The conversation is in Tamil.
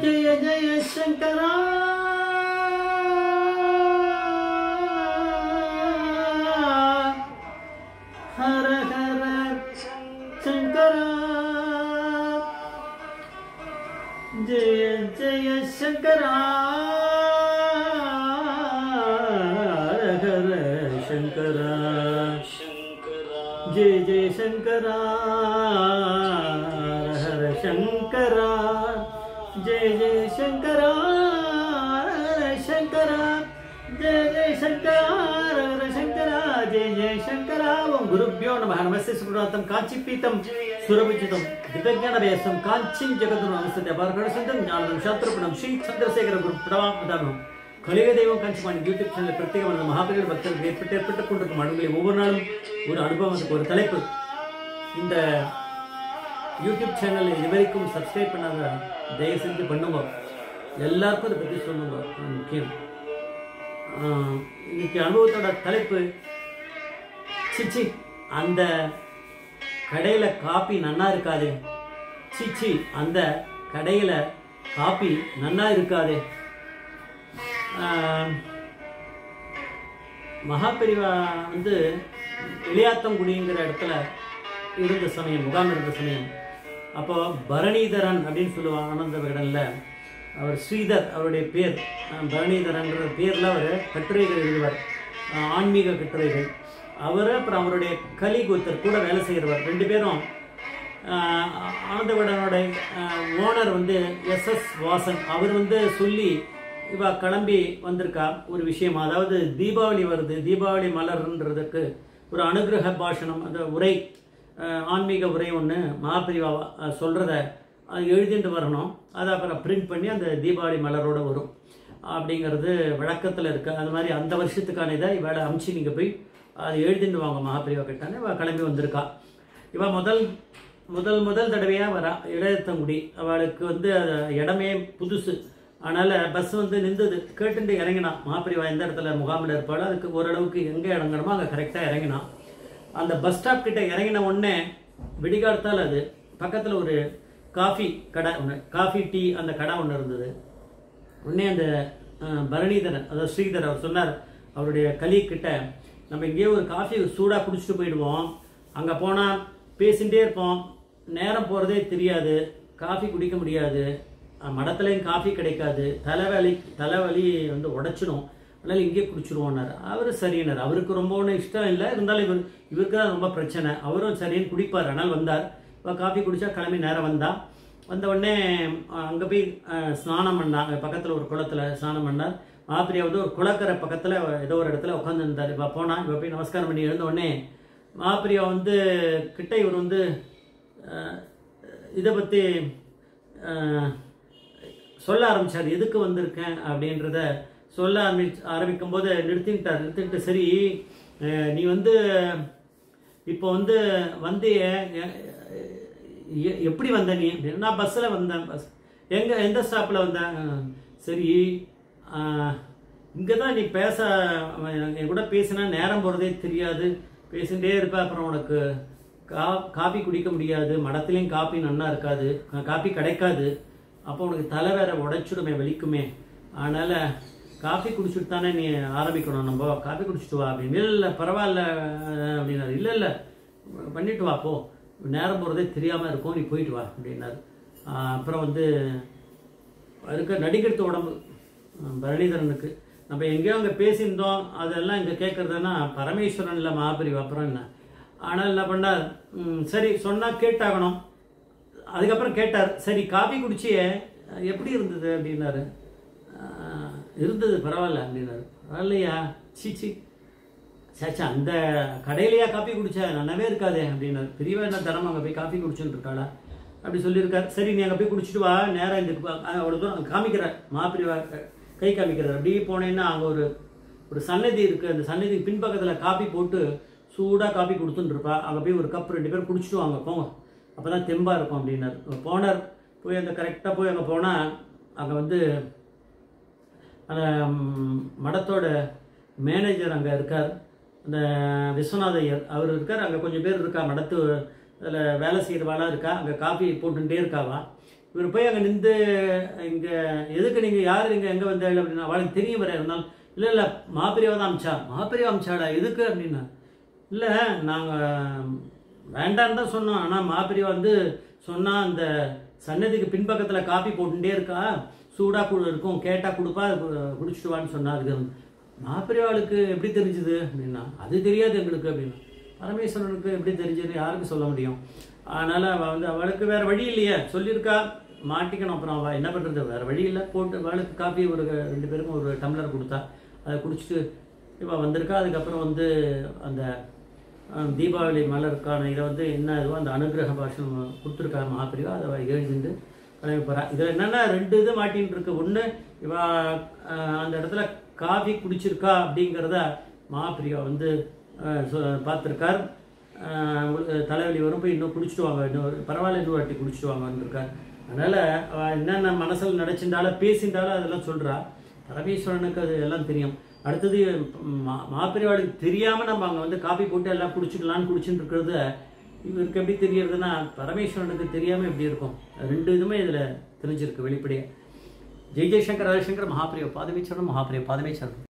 ஜெய ஜெய சங்கரா ஹர ஹர சங்கரா ஜெய ஜெய சங்கரா ஹர ஹர சங்கரா ஜெய ஜெய சங்கரா ஹர ஹர சங்கரா ஜெய ஜெய சங்கரா ஹர சங்கரா ஜெய ஜெய சங்கரா ஹர சங்கரா ஜெய ஜெய சங்கரா ஓம் குருப்யோ நம நமஸ்தே சுப்ரநாதம் காஞ்சி பீத்தம் சுரபுஜிதம் திதஜான வேசம் காஞ்சிம் ஜெகதுரு நமஸ்தே அபார்கட சிந்தம் ஞானம் சாஸ்திரபுரம் ஸ்ரீ சந்திரசேகர குரு பிரவாபதானம் கலிக தெய்வம் கஞ்சிமான் யூடியூப் சேனல் பிரத்யேகமான மகாபெரிய பக்தர்கள் ஏற்பட்டு ஏற்பட்டுக் கொண்டிருக்கும் அனுபவங்களை ஒவ்வொரு நாளும் ஒரு அனுபவத்துக்கு ஒரு தலைப்பு இந்த யூடியூப் சேனல் இது வரைக்கும் சப்ஸ்கிரைப் பண்ணாத தயவு செஞ்சு பண்ணுங்க எல்லாருக்கும் இதை பற்றி சொல்லுங்க அது முக்கியம் ஆஹ் இன்னைக்கு அனுபவத்தோட தலைப்பு சிச்சி அந்த கடையில் காப்பி நன்னா இருக்காதே சிச்சி அந்த கடையில் காப்பி நன்னா இருக்காதே ஆஹ் மகாபெரிவா வந்து இளையாத்தங்குடிங்கிற இடத்துல இருந்த சமயம் முகாம் இருந்த சமயம் அப்போ பரணிதரன் அப்படின்னு சொல்லுவாங்க ஆனந்த விகடனில் அவர் ஸ்ரீதர் அவருடைய பேர் அஹ் பரணிதரன்ற பேரில் அவர் கட்டுரைகள் எழுதுவார் அஹ் ஆன்மீக கட்டுரைகள் அவர் அப்புறம் அவருடைய கலிகோத்தர் கூட வேலை செய்கிறவர் ரெண்டு பேரும் ஆஹ் ஆனந்த விகடனோட ஓனர் வந்து எஸ் எஸ் வாசன் அவர் வந்து சொல்லி இவ கிளம்பி வந்திருக்கா ஒரு விஷயம் அதாவது தீபாவளி வருது தீபாவளி மலர்ன்றதுக்கு ஒரு அனுகிரக பாஷணம் அந்த உரை அஹ், ஆன்மீக உரை ஒன்று மகாபிரிவா அஹ், சொல்றத அது எழுதிட்டு வரணும் அதை அப்புறம் பிரிண்ட் பண்ணி அந்த தீபாவளி மலரோட வரும் அப்படிங்கிறது வழக்கத்தில் இருக்கு அது மாதிரி அந்த வருஷத்துக்கான இதை இவளை அமுச்சு நீங்கள் போய் அதை எழுதிட்டு வாங்க மகாபிரிவா கிட்டான்னு இவ கிளம்பி வந்திருக்கா இவ முதல் முதல் முதல் தடவையாக வரா இளையத்தங்குடி அவளுக்கு வந்து அது இடமே புதுசு அதனால் பஸ் வந்து நின்றுது கேட்டுட்டு இறங்கினான் மாப்பிரிவா எந்த இடத்துல முகாமில் இருப்பாளோ அதுக்கு ஓரளவுக்கு எங்கே இறங்கணுமோ அங்கே கரெக்டாக இறங்கினான் அந்த பஸ் ஸ்டாப் கிட்ட இறங்கின உடனே விடிகாலத்தால் அது பக்கத்தில் ஒரு காஃபி கடை ஒன்று காஃபி டீ அந்த கடை ஒன்று இருந்தது உடனே அந்த அஹ், பரணிதரன் அதாவது ஸ்ரீதர் அவர் சொன்னார் அவருடைய கலி கிட்ட நம்ம இங்கேயே ஒரு காஃபி சூடாக குடிச்சிட்டு போயிடுவோம் அங்கே போனால் பேசிகிட்டே இருப்போம் நேரம் போகிறதே தெரியாது காஃபி குடிக்க முடியாது அஹ், மடத்துலையும் காஃபி கிடைக்காது தலைவலி தலைவலி வந்து உடைச்சிடும் அதனால இங்கேயே குடிச்சிருவோம்னார் அவர் சரியினார் அவருக்கு ரொம்ப ஒன்றும் இஷ்டம் இல்லை இருந்தாலும் இவர் இவருக்கு தான் ரொம்ப பிரச்சனை அவரும் சரின்னு குடிப்பார் ஆனால் வந்தார் இப்போ காஃபி குடிச்சா கிளம்பி நேரம் வந்தா வந்த உடனே அங்கே போய் அஹ், ஸ்நானம் பண்ணா அங்க பக்கத்தில் ஒரு குளத்துல ஸ்நானம் பண்ணார் மாப்பிரியா வந்து ஒரு குளக்கரை பக்கத்தில் ஏதோ ஒரு இடத்துல உட்காந்துருந்தார் இப்போ போனா இப்போ போய் நமஸ்காரம் பண்ணி எழுந்த உடனே மாப்பிரியா வந்து கிட்ட இவர் வந்து அஹ், இதை பற்றி சொல்ல ஆரம்பிச்சார் எதுக்கு வந்திருக்கேன் அப்படின்றத சொல்ல ஆரம்பி ஆரம்பிக்கும் போது நிறுத்திட்டார் நிறுத்திட்டு சரி அஹ், நீ வந்து இப்போ வந்து வந்து எ- எ- எப்படி வந்த நீ அப்படின்னு நான் பஸ்ஸில் வந்தேன் பஸ் எங்கே எந்த ஸ்டாப்பில் வந்தேன் அஹ், சரி இங்கே தான் நீ பேச என் கூட பேசினா நேரம் போகிறதே தெரியாது பேசிகிட்டே இருப்ப அப்புறம் உனக்கு கா காபி குடிக்க முடியாது மடத்துலேயும் காபி நன்னா இருக்காது கா- காபி கிடைக்காது அப்போ உனக்கு தலை வேற உடைச்சிடுமே வலிக்குமே அதனால் காஃபி குடிச்சிட்டு தானே நீ ஆரம்பிக்கணும் நம்ம காஃபி குடிச்சிட்டு வா அப்படின்னு இல்லை இல்லை பரவாயில்ல அஹ், அப்படின்னாரு இல்லை இல்லை பண்ணிட்டு வா போ நேரம் போகிறதே தெரியாமல் இருக்கும் நீ போயிட்டு வா அப்படின்னாரு ஆஹ், அப்புறம் வந்து இருக்க நடிகர்த்து உடம்பு அஹ், பரணிதரனுக்கு நம்ம எங்கேயோ அங்கே பேசியிருந்தோம் அதெல்லாம் இங்கே கேட்குறதுன்னா பரமேஸ்வரன் இல்லை மகாபிரிவு அப்புறம் என்ன ஆனால் என்ன பண்ணார் ம், சரி சொன்னால் கேட்டாகணும் அதுக்கப்புறம் கேட்டார் சரி காபி குடிச்சியே எப்படி இருந்தது அப்படின்னாரு ஆஹ், இருந்தது பரவாயில்ல அப்படின்னாரு பரவாயில்லையா சீச்சி சேச்சா அந்த கடையிலையா காப்பி குடிச்சா நல்லாவே இருக்காதே அப்படின்னாரு பெரியவா என்ன தரம் அங்கே போய் காஃபி குடிச்சுன்னு இருக்காளா அப்படி சொல்லியிருக்காரு சரி நீ அங்கே போய் குடிச்சிட்டு வா நேரம் இந்த ப- அஹ் அவ்வளோ தூரம் காமிக்கிறார் மாப்பிரிவா கை காமிக்கிறார் அப்படியே போனேன்னா அங்கே ஒரு ஒரு சன்னதி இருக்குது அந்த சன்னதிக்கு பின்பக்கத்தில் காப்பி போட்டு சூடாக காப்பி கொடுத்துட்டு இருப்பா அங்கே போய் ஒரு கப் ரெண்டு பேரும் குடிச்சிட்டு வாங்க போங்க அப்போ தான் தெம்பாக இருக்கும் அப்படின்னாரு போனார் போய் அந்த கரெக்டாக போய் அங்கே போனால் அங்கே வந்து அந்த ம், மடத்தோட மேனேஜர் அங்கே இருக்கார் அந்த விஸ்வநாத ஐயர் அவர் இருக்கார் அங்கே கொஞ்சம் பேர் இருக்கா மடத்து அதில் வேலை செய்கிறவாளாம் இருக்கா அங்கே காஃபி போட்டுட்டே இருக்காவா இவர் போய் அங்கே நின்று இங்கே எதுக்கு நீங்கள் யார் இங்கே எங்கே வந்தாள் அப்படின்னா அவளுக்கு தெரியும் வர இருந்தாலும் இல்லை இல்லை மாப்பிரியாவை தான் அமிச்சா மாப்பிரியா அமிச்சாடா எதுக்கு அப்படின்னா இல்லை நாங்கள் வேண்டான்னு தான் சொன்னோம் ஆனால் மாப்பிரியா வந்து சொன்னால் அந்த சன்னதிக்கு பின்பக்கத்தில் காப்பி போட்டுட்டே இருக்கா சூடாக கூட இருக்கும் கேட்டால் கொடுப்பா அது கு- குடிச்சிட்டு வான்னு சொன்னா அதுக்கு மாப்பிரியாளுக்கு எப்படி தெரிஞ்சுது அப்படின்னா அது தெரியாது எங்களுக்கு அப்படின்னு பரமேஸ்வரனுக்கு எப்படி தெரிஞ்சது யாருக்கு சொல்ல முடியும் அதனால் அவள் வந்து அவளுக்கு வேறு வழி இல்லையே சொல்லியிருக்கா மாட்டிக்கணும் அப்புறம் அவள் என்ன பண்ணுறது வேறு வழி இல்லை போட்டு அவளுக்கு காப்பி ஒரு ரெண்டு பேருக்கும் ஒரு டம்ளர் கொடுத்தா அதை குடிச்சிட்டு இவள் வந்திருக்கா அதுக்கப்புறம் வந்து அந்த அஹ், தீபாவளி மலருக்கான இதை வந்து என்ன இதுவோ அந்த அனுகிரக பாஷம் கொடுத்துருக்காங்க மகாபிரிவா அதை அவள் எழுதிட்டு கிளம்பி போகிறா இதில் என்னென்னா ரெண்டு இது மாட்டின்னு இருக்கு ஒன்று இவ அஹ், அந்த இடத்துல காஃபி குடிச்சிருக்கா அப்படிங்கிறத மகாபிரியா வந்து அஹ், சொ- பார்த்திருக்கார் அஹ், உங்களுக்கு தலைவலி வரும் போய் இன்னும் குடிச்சிட்டு வாங்க இன்னும் பரவாயில்ல இன்னொரு வாட்டி குடிச்சிட்டு வாங்கன்னு இருக்கார் அதனால் அவள் என்னென்ன மனசில் நினச்சிருந்தாலும் பேசியிருந்தாலும் அதெல்லாம் சொல்கிறா பரமேஸ்வரனுக்கு அது எல்லாம் தெரியும் அடுத்தது மா மாப்பிரிவாளுக்கு தெரியாமல் நம்ம அங்கே வந்து காப்பி போட்டு எல்லாம் குடிச்சிக்கலாம்னு குடிச்சுட்டு இருக்கிறது இவருக்கு எப்படி தெரியறதுன்னா பரமேஸ்வரனுக்கு தெரியாமல் எப்படி இருக்கும் ரெண்டு இதுவுமே இதில் தெரிஞ்சிருக்கு வெளிப்படையாக ஜெய் ஜெய்சங்கர் ஹரிசங்கர் மகாபிரியா பாதமேச்சரம் மகாபிரியா பாதமேச்சரம்